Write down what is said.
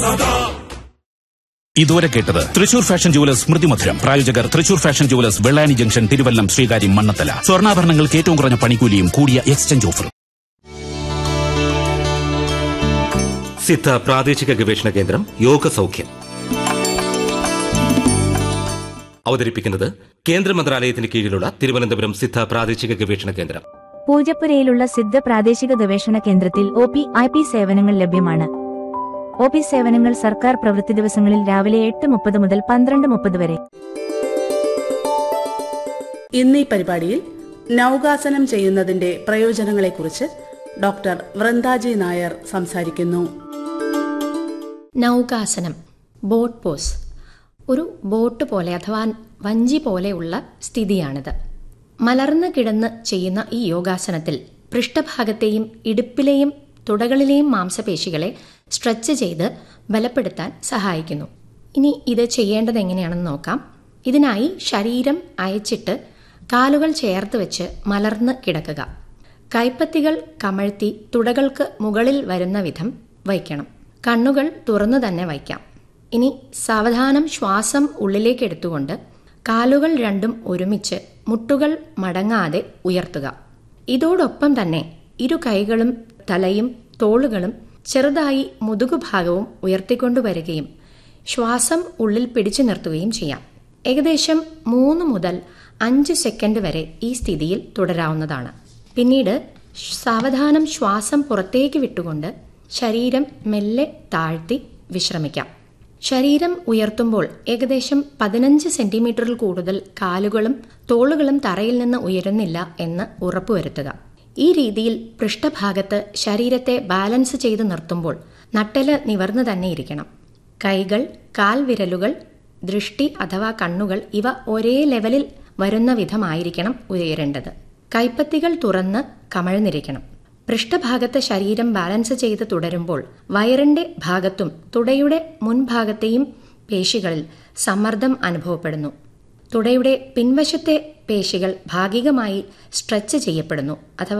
ഇതുവരെ കേട്ടത് Thrissur fashion jewellers സ്മൃതി മധുരം പ്രായോജകർ Thrissur fashion jewellers Vellani junction Thiruvallam Sreekaryam Mannanthala സ്വർണ്ണാഭരണങ്ങൾക്ക് ഏറ്റവും കുറഞ്ഞ പണിക്കൂലിയും കൂടിയ എക്സ്ചേഞ്ച് ഓഫറും സിദ്ധ പ്രാദേശിക ഗവേഷണ കേന്ദ്രം യോഗ സൗഖ്യം അവതരിപ്പിക്കുന്നത് കേന്ദ്ര മന്ത്രാലയത്തിന് കീഴിലുള്ള തിരുവനന്തപുരം സിദ്ധ പ്രാദേശിക ഗവേഷണ കേന്ദ്രം പൂജപ്പുരയിലുള്ള സിദ്ധ പ്രാദേശിക ഗവേഷണ കേന്ദ്രത്തിൽ ഒ പി ഐ പി സേവനങ്ങൾ ലഭ്യമാണ് ഒ പി സേവനങ്ങൾ സർക്കാർ പ്രവൃത്തി ദിവസങ്ങളിൽ രാവിലെ എട്ട് മുപ്പത് മുതൽ പന്ത്രണ്ട് മുപ്പത് വരെ ഇന്ന് ഈ പരിപാടിയിൽ നൗകാസനം ചെയ്യുന്നതിന്റെ പ്രയോജനങ്ങളെക്കുറിച്ച് ഡോക്ടർ വൃന്ദാജി നായർ സംസാരിക്കുന്നു നൗകാസനം ബോട്ട് പോസ് ഒരു ബോട്ട് പോലെ അഥവാ വഞ്ചി പോലെയുള്ള സ്ഥിതിയാണിത് മലർന്നു കിടന്ന് ചെയ്യുന്ന ഈ യോഗാസനത്തിൽ പൃഷ്ഠഭാഗത്തെയും ഇടുപ്പിലെയും തുടകളിലെയും മാംസപേശികളെ സ്ട്രെച്ച് ചെയ്ത് ബലപ്പെടുത്താൻ സഹായിക്കുന്നു ഇനി ഇത് ചെയ്യേണ്ടത് എങ്ങനെയാണെന്ന് നോക്കാം ഇതിനായി ശരീരം അയച്ചിട്ട് കാലുകൾ ചേർത്ത് വെച്ച് മലർന്ന് കിടക്കുക കൈപ്പത്തികൾ കമഴ്ത്തി തുടകൾക്ക് മുകളിൽ വരുന്ന വിധം വയ്ക്കണം കണ്ണുകൾ തുറന്നു തന്നെ വയ്ക്കാം ഇനി സാവധാനം ശ്വാസം ഉള്ളിലേക്ക് എടുത്തുകൊണ്ട് കാലുകൾ രണ്ടും ഒരുമിച്ച് മുട്ടുകൾ മടങ്ങാതെ ഉയർത്തുക ഇതോടൊപ്പം തന്നെ ഇരു കൈകളും തലയും തോളുകളും ചെറുതായി മുതുകുഭാഗവും ഉയർത്തിക്കൊണ്ടുവരികയും ശ്വാസം ഉള്ളിൽ പിടിച്ചു നിർത്തുകയും ചെയ്യാം ഏകദേശം മൂന്ന് മുതൽ അഞ്ച് സെക്കൻഡ് വരെ ഈ സ്ഥിതിയിൽ തുടരാവുന്നതാണ് പിന്നീട് സാവധാനം ശ്വാസം പുറത്തേക്ക് വിട്ടുകൊണ്ട് ശരീരം മെല്ലെ താഴ്ത്തി വിശ്രമിക്കാം ശരീരം ഉയർത്തുമ്പോൾ ഏകദേശം പതിനഞ്ച് സെന്റിമീറ്ററിൽ കൂടുതൽ കാലുകളും തോളുകളും തറയിൽ നിന്ന് ഉയരുന്നില്ല എന്ന് ഉറപ്പുവരുത്തുക ഈ രീതിയിൽ പൃഷ്ഠഭാഗത്ത് ശരീരത്തെ ബാലൻസ് ചെയ്ത് നിർത്തുമ്പോൾ നട്ടല് നിവർന്നു തന്നെ ഇരിക്കണം കൈകൾ കാൽവിരലുകൾ ദൃഷ്ടി അഥവാ കണ്ണുകൾ ഇവ ഒരേ ലെവലിൽ വരുന്ന വിധമായിരിക്കണം ഉയരേണ്ടത് കൈപ്പത്തികൾ തുറന്ന് കമഴ്ന്നിരിക്കണം പൃഷ്ഠഭാഗത്ത് ശരീരം ബാലൻസ് ചെയ്ത് തുടരുമ്പോൾ വയറിന്റെ ഭാഗത്തും തുടയുടെ മുൻഭാഗത്തെയും പേശികളിൽ സമ്മർദ്ദം അനുഭവപ്പെടുന്നു തുടയുടെ പിൻവശത്തെ പേശികൾ ഭാഗികമായി സ്ട്രെച്ച് ചെയ്യപ്പെടുന്നു അഥവാ